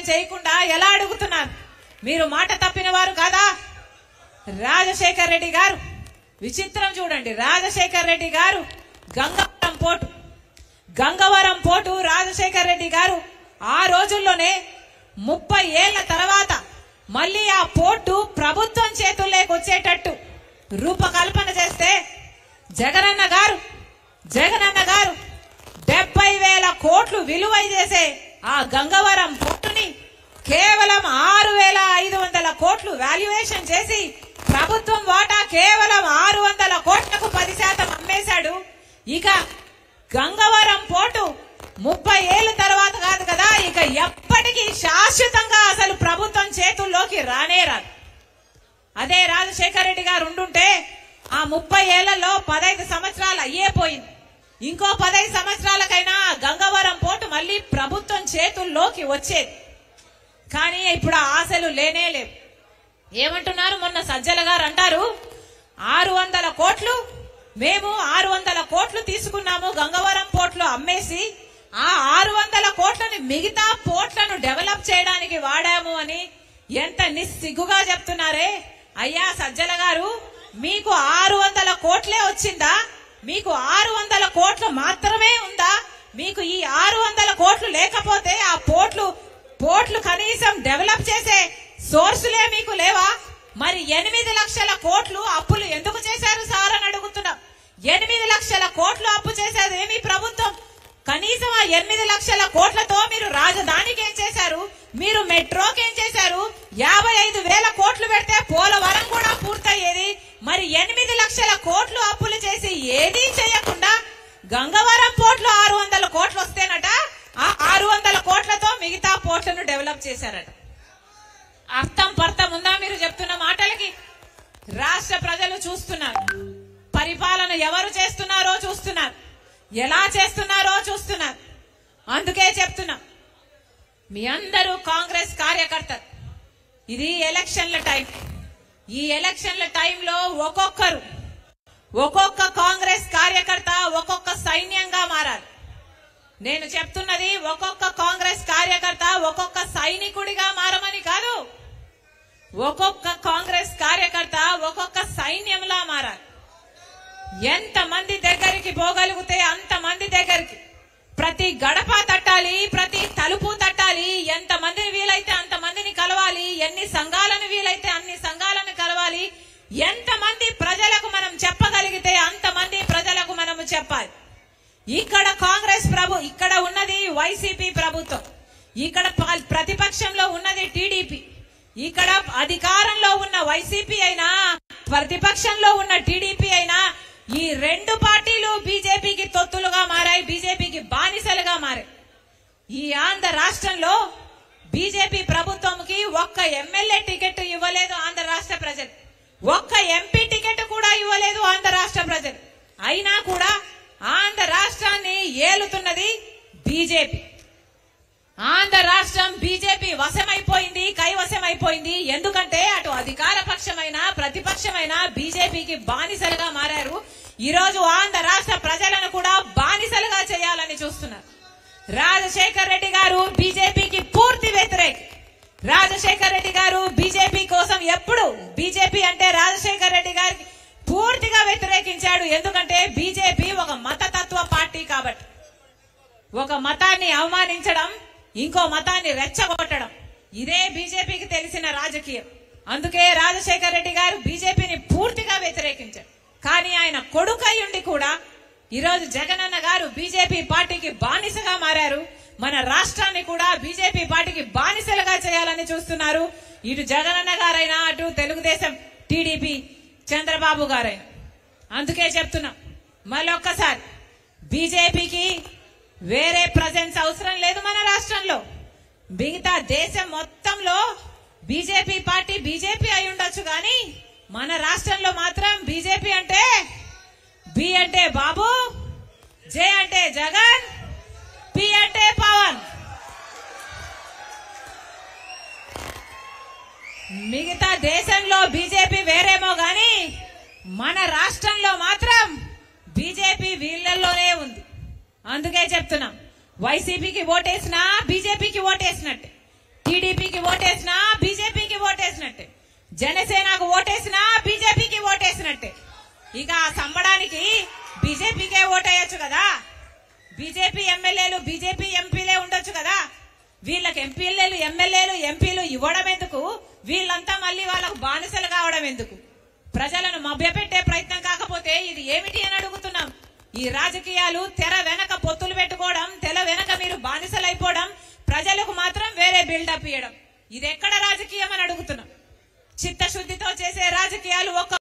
చేయకుండా ఎలా అడుగుతున్నారు మీరు మాట తప్పిన వారు కాదా రాజశేఖర్ రెడ్డి గారు విచిత్రం చూడండి రాజశేఖర్ రెడ్డి గారు గంగవరం పోటు గంగవరం పోటు రాజశేఖర్ రెడ్డి గారు ఆ రోజుల్లోనే ముప్పై ఏళ్ల తర్వాత మళ్ళీ ఆ పోర్టు ప్రభుత్వం చేతుల్లోకి వచ్చేటట్టు రూపకల్పన చేస్తే జగనన్న గారు జగనన్న గారు డెబ్బై వేల కోట్లు విలువ చేసే ఆ గంగవరం పోర్టుని కేవలం ఆరు వేల ఐదు వందల కోట్లు వాల్యుయేషన్ చేసి ప్రభుత్వం వాటా కేవలం ఆరు వందల కోట్లకు పది శాతం అమ్మేశాడు ఇక గంగవరం పోర్టు ముప్పై ఏళ్ళ తర్వాత కాదు కదా ఇక ఎప్పటికీ శాశ్వతంగా అసలు ప్రభుత్వం చేతుల్లోకి రానే రాదు అదే రాజశేఖర రెడ్డి గారు ఉండుంటే ఆ ముప్పై ఏళ్లలో పదైదు సంవత్సరాలు అయ్యే పోయింది ఇంకో పదైదు సంవత్సరాలకైనా ఆ గంగవరం పోర్టు మళ్ళీ ప్రభుత్వం చేతుల్లోకి వచ్చేది కానీ ఇప్పుడు ఆ ఆశలు లేనే లేవు ఏమంటున్నారు మొన్న సజ్జల గారు అంటారు ఆరు వందల కోట్లు మేము ఆరు వందల కోట్లు తీసుకున్నాము గంగవరం పోర్ట్లో అమ్మేసి ఆ ఆరు వందల కోట్లని మిగతా పోర్ట్లను డెవలప్ చేయడానికి వాడాము అని ఎంత నిస్సిగ్గుగా చెప్తున్నారే అయ్యా సజ్జల గారు మీకు ఆరు వందల కోట్లే వచ్చిందా మీకు ఆరు వందల కోట్లు మాత్రమే ఉందా మీకు ఈ ఆరు వందల కోట్లు లేకపోతే ఆ పోర్ట్లు పోర్ట్లు కనీసం డెవలప్ చేసే సోర్సులే మీకు లేవా మరి ఎనిమిది లక్షల కోట్లు అప్పులు ఎందుకు చేశారు సార్ అని అడుగుతున్నాం ఎనిమిది లక్షల కోట్లు అప్పు చేసేది ఏమి ప్రభుత్వం కనీసం ఆ ఎనిమిది లక్షల కోట్లతో మీరు రాజధానికి ఏం చేశారు మీరు మెట్రోకి ఏం చేశారు యాభై ఐదు వేల కోట్లు పెడితే పోలవరం కూడా పూర్తయ్యేది మరి ఎనిమిది లక్షల కోట్లు అప్పులు చేసి ఏదీ చేయకుండా గంగవరం పోర్ట్లో ఆరు వందల కోట్లు వస్తేనట ఆ ఆరు వందల కోట్లతో మిగతా పోర్ట్లను డెవలప్ చేశారట అర్థం పర్థం ఉందా మీరు చెప్తున్న మాటలకి రాష్ట్ర ప్రజలు చూస్తున్నారు పరిపాలన ఎవరు చేస్తున్నారో చూస్తున్నారు ఎలా చేస్తున్నారో చూస్తున్నారు అందుకే చెప్తున్నా మీ అందరూ కాంగ్రెస్ కార్యకర్తలు ఇది ఎలక్షన్ల టైం ఈ ఎలక్షన్ల టైంలో ఒక్కొక్కరు ఒక్కొక్క కాంగ్రెస్ కార్యకర్త ఒక్కొక్క సైన్యంగా మారాలి నేను చెప్తున్నది ఒక్కొక్క కాంగ్రెస్ కార్యకర్త ఒక్కొక్క సైనికుడిగా మారమని కాదు ఒక్కొక్క కాంగ్రెస్ కార్యకర్త ఒక్కొక్క సైన్యంలా మారాలి ఎంత మంది దగ్గరికి పోగలిగితే అంత మంది దగ్గరికి ప్రతి గడప తట్టాలి ప్రతి తలుపు తట్టాలి ఎంత మందిని వీలైతే అంత మందిని కలవాలి ఎన్ని సంఘాలను వీలైతే అన్ని సంఘాలను కలవాలి ఎంత మంది ప్రజలకు మనం చెప్పగలిగితే అంత మంది ప్రజలకు మనము చెప్పాలి ఇక్కడ కాంగ్రెస్ ప్రభు ఇక్కడ ఉన్నది వైసీపీ ప్రభుత్వం ఇక్కడ ప- ప్రతిపక్షంలో ఉన్నది టీడీపీ ఇక్కడ అధికారంలో ఉన్న వైసీపీ అయినా ప్రతిపక్షంలో ఉన్న టీడీపీ అయినా ఈ రెండు పార్టీలు బీజేపీకి తొత్తులుగా మారాయి బీజేపీకి బానిసలుగా మారాయి ఈ ఆంధ్ర రాష్ట్రంలో బీజేపీ ప్రభుత్వంకి ఒక్క ఎమ్మెల్యే టికెట్ ఇవ్వలేదు ఆంధ్ర రాష్ట్ర ప్రజలు ఒక్క ఎంపీ టికెట్ కూడా ఇవ్వలేదు ఆంధ్ర రాష్ట్ర ప్రజలు అయినా కూడా ఆంధ్ర రాష్ట్రాన్ని ఏలుతున్నది బీజేపీ ఆంధ్ర రాష్ట్రం బీజేపీ వశమైపోయింది కైవశమైపోయింది ఎందుకంటే అటు అధికార పక్షమైన ప్రతిపక్షమైన బీజేపీకి బానిసలుగా మారారు ఈ రోజు ఆంధ్ర రాష్ట్ర ప్రజలను కూడా బానిసలుగా చేయాలని చూస్తున్నారు రాజశేఖర్ రెడ్డి గారు బీజేపీకి పూర్తి వ్యతిరేకి రాజశేఖర్ రెడ్డి గారు బీజేపీ కోసం ఎప్పుడు బీజేపీ అంటే రాజశేఖర్ రెడ్డి గారికి పూర్తిగా వ్యతిరేకించాడు ఎందుకంటే బీజేపీ ఒక మతతత్వ పార్టీ కాబట్టి ఒక మతాన్ని అవమానించడం ఇంకో మతాన్ని రెచ్చగొట్టడం ఇదే బీజేపీకి తెలిసిన రాజకీయం అందుకే రాజశేఖర్ రెడ్డి గారు బీజేపీని పూర్తిగా వ్యతిరేకించారు కానీ ఆయన కొడుకయ్యుండి కూడా ఈరోజు జగనన్న గారు బీజేపీ పార్టీకి బానిసగా మారారు మన రాష్ట్రాన్ని కూడా బీజేపీ పార్టీకి బానిసలుగా చేయాలని చూస్తున్నారు ఇటు జగనన్న గారైనా అటు తెలుగుదేశం టీడీపీ చంద్రబాబు గారైనా అందుకే చెప్తున్నా మళ్ళొక్కసారి బీజేపీకి వేరే ప్రజెన్స్ అవసరం లేదు మన రాష్ట్రంలో మిగతా దేశం మొత్తంలో బీజేపీ పార్టీ బీజేపీ అయి ఉండొచ్చు కానీ మన రాష్ట్రంలో మాత్రం బీజేపీ అంటే బి అంటే బాబు జే అంటే జగన్ పి అంటే పవన్ మిగతా దేశంలో బీజేపీ వేరేమో గాని మన రాష్ట్రంలో మాత్రం బీజేపీ వీళ్ళల్లోనే ఉంది అందుకే చెప్తున్నాం వైసీపీకి ఓటేసినా బీజేపీకి ఓటేసినట్టే టీడీ జనసేనకు ఓటేసినా బీజేపీకి ఓటేసినట్టే ఇక ఆ సంబడానికి బీజేపీకే ఓటేయచ్చు కదా బీజేపీ ఎమ్మెల్యేలు బీజేపీ ఎంపీలే ఉండొచ్చు కదా వీళ్ళకి ఎంపీలు ఎమ్మెల్యేలు ఎంపీలు ఇవ్వడం ఎందుకు వీళ్ళంతా మళ్ళీ వాళ్ళకు బానిసలు కావడం ఎందుకు ప్రజలను మభ్యపెట్టే ప్రయత్నం కాకపోతే ఇది ఏమిటి అని అడుగుతున్నాం ఈ రాజకీయాలు తెర వెనక పొత్తులు పెట్టుకోవడం తెర వెనక మీరు బానిసలైపోవడం ప్రజలకు మాత్రం వేరే బిల్డప్ ఇవ్వడం ఇది ఎక్కడ రాజకీయం అని అడుగుతున్నాం చిత్తశుద్ధితో చేసే రాజకీయాలు ఒక్క